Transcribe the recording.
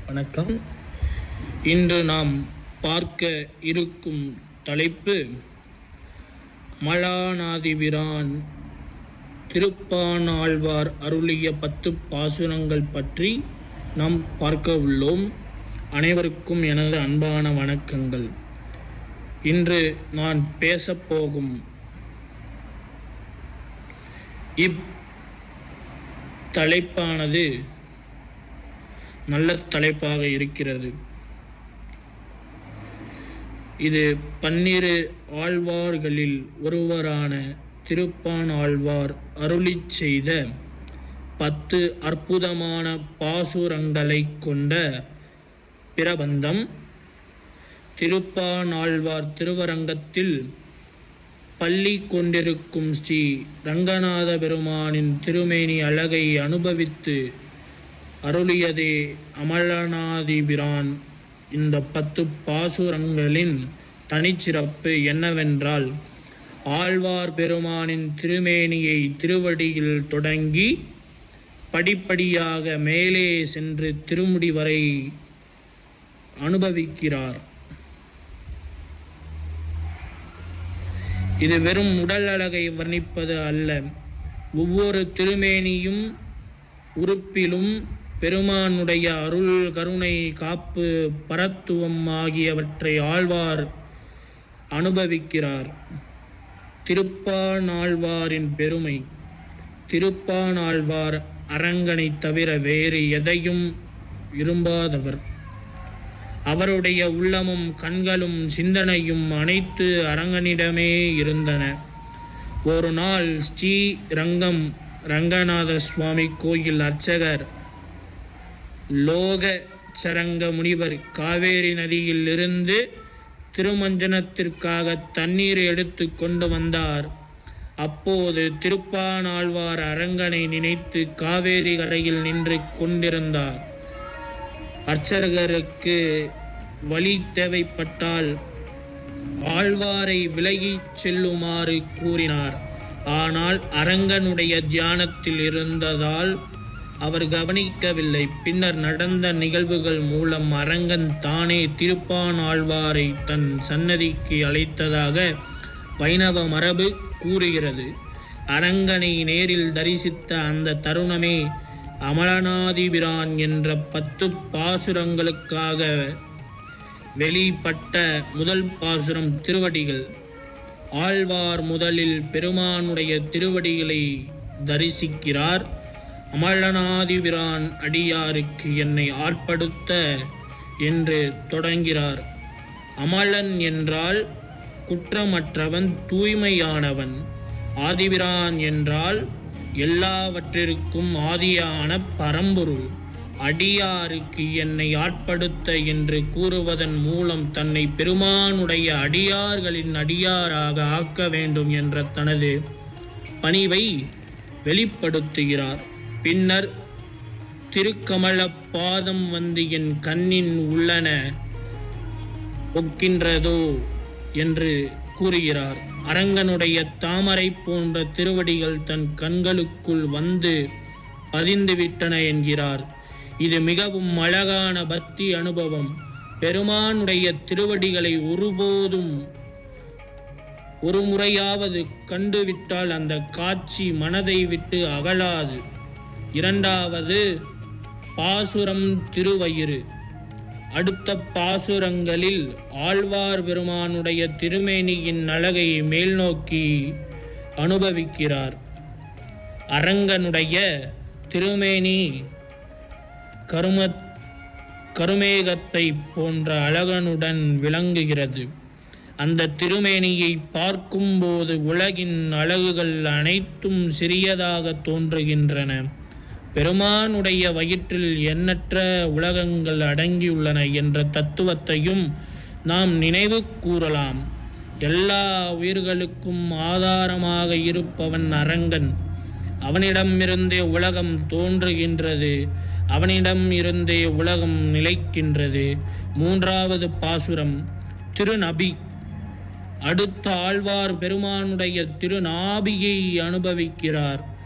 வணக்கம் இன்று நாம் பார்க்க இருக்கும் தலைப்பு அமலானாதிபிரான் திருப்பானாழ்வார் அருளிய பத்து பாசுரங்கள் பற்றி நாம் பார்க்க உள்ளோம் அனைவருக்கும் எனது அன்பான வணக்கங்கள் இன்று நான் பேசப்போகும் இப் தலைப்பானது நல்ல தலைப்பாக இருக்கிறது இது பன்னிரு ஆழ்வார்களில் ஒருவரான திருப்பான் ஆழ்வார் அருளிச் செய்த பத்து அற்புதமான பாசுரங்களை கொண்ட பிரபந்தம் திருப்பானாழ்வார் திருவரங்கத்தில் பள்ளி கொண்டிருக்கும் ஸ்ரீ ரங்கநாத பெருமானின் திருமேனி அழகை அனுபவித்து அருளியதே அமலநாதிபிரான் இந்த பத்து பாசுரங்களின் தனிச்சிறப்பு என்னவென்றால் ஆழ்வார் பெருமானின் திருமேனியை திருவடியில் தொடங்கி படிப்படியாக மேலே சென்று திருமுடி வரை அனுபவிக்கிறார் இது வெறும் உடல் அழகை வர்ணிப்பது அல்ல ஒவ்வொரு திருமேனியும் உறுப்பிலும் பெருமானுடைய அருள் கருணை காப்பு பரத்துவம் ஆகியவற்றை ஆழ்வார் அனுபவிக்கிறார் திருப்பானாழ்வாரின் பெருமை திருப்பானாழ்வார் அரங்கனை தவிர வேறு எதையும் விரும்பாதவர் அவருடைய உள்ளமும் கண்களும் சிந்தனையும் அனைத்து அரங்கனிடமே இருந்தன ஒரு நாள் ஸ்ரீ ரங்கம் ரங்கநாத சுவாமி கோயில் அர்ச்சகர் லோக சரங்க முனிவர் காவேரி நதியில் இருந்து திருமஞ்சனத்திற்காக தண்ணீர் எடுத்து கொண்டு வந்தார் அப்போது திருப்பானாழ்வார் அரங்கனை நினைத்து காவேரி கரையில் நின்று கொண்டிருந்தார் அர்ச்சகருக்கு வழி தேவைப்பட்டால் ஆழ்வாரை விலகிச் செல்லுமாறு கூறினார் ஆனால் அரங்கனுடைய தியானத்தில் இருந்ததால் அவர் கவனிக்கவில்லை பின்னர் நடந்த நிகழ்வுகள் மூலம் அரங்கன் தானே திருப்பான் ஆழ்வாரை தன் சன்னதிக்கு அழைத்ததாக வைணவ மரபு கூறுகிறது அரங்கனை நேரில் தரிசித்த அந்த தருணமே அமலநாதிபிரான் என்ற பத்து பாசுரங்களுக்காக வெளிப்பட்ட முதல் பாசுரம் திருவடிகள் ஆழ்வார் முதலில் பெருமானுடைய திருவடிகளை தரிசிக்கிறார் அமலநாதிபிரான் அடியாருக்கு என்னை ஆட்படுத்த என்று தொடங்கிறார் அமலன் என்றால் குற்றமற்றவன் தூய்மையானவன் ஆதிபிரான் என்றால் எல்லாவற்றிற்கும் ஆதியான பரம்பொருள் அடியாருக்கு என்னை ஆட்படுத்த என்று கூறுவதன் மூலம் தன்னை பெருமானுடைய அடியார்களின் அடியாராக ஆக்க வேண்டும் என்ற தனது பணிவை வெளிப்படுத்துகிறார் பின்னர் திருக்கமல பாதம் வந்து என் கண்ணின் உள்ளன ஒக்கின்றதோ என்று கூறுகிறார் அரங்கனுடைய தாமரை போன்ற திருவடிகள் தன் கண்களுக்குள் வந்து பதிந்துவிட்டன என்கிறார் இது மிகவும் அழகான பக்தி அனுபவம் பெருமானுடைய திருவடிகளை ஒருபோதும் ஒரு முறையாவது கண்டுவிட்டால் அந்த காட்சி மனதை விட்டு அகலாது இரண்டாவது பாசுரம் திருவயிறு அடுத்த பாசுரங்களில் ஆழ்வார் பெருமானுடைய திருமேனியின் அழகை மேல்நோக்கி அனுபவிக்கிறார் அரங்கனுடைய திருமேனி கரும கருமேகத்தை போன்ற அழகனுடன் விளங்குகிறது அந்த திருமேனியை பார்க்கும்போது உலகின் அழகுகள் அனைத்தும் சிறியதாக தோன்றுகின்றன பெருமானுடைய வயிற்றில் எண்ணற்ற உலகங்கள் அடங்கியுள்ளன என்ற தத்துவத்தையும் நாம் நினைவு கூறலாம் எல்லா உயிர்களுக்கும் ஆதாரமாக இருப்பவன் அரங்கன் அவனிடமிருந்தே உலகம் தோன்றுகின்றது அவனிடம் இருந்தே உலகம் நிலைக்கின்றது மூன்றாவது பாசுரம் திருநபி அடுத்த ஆழ்வார் பெருமானுடைய திருநாபியை அனுபவிக்கிறார்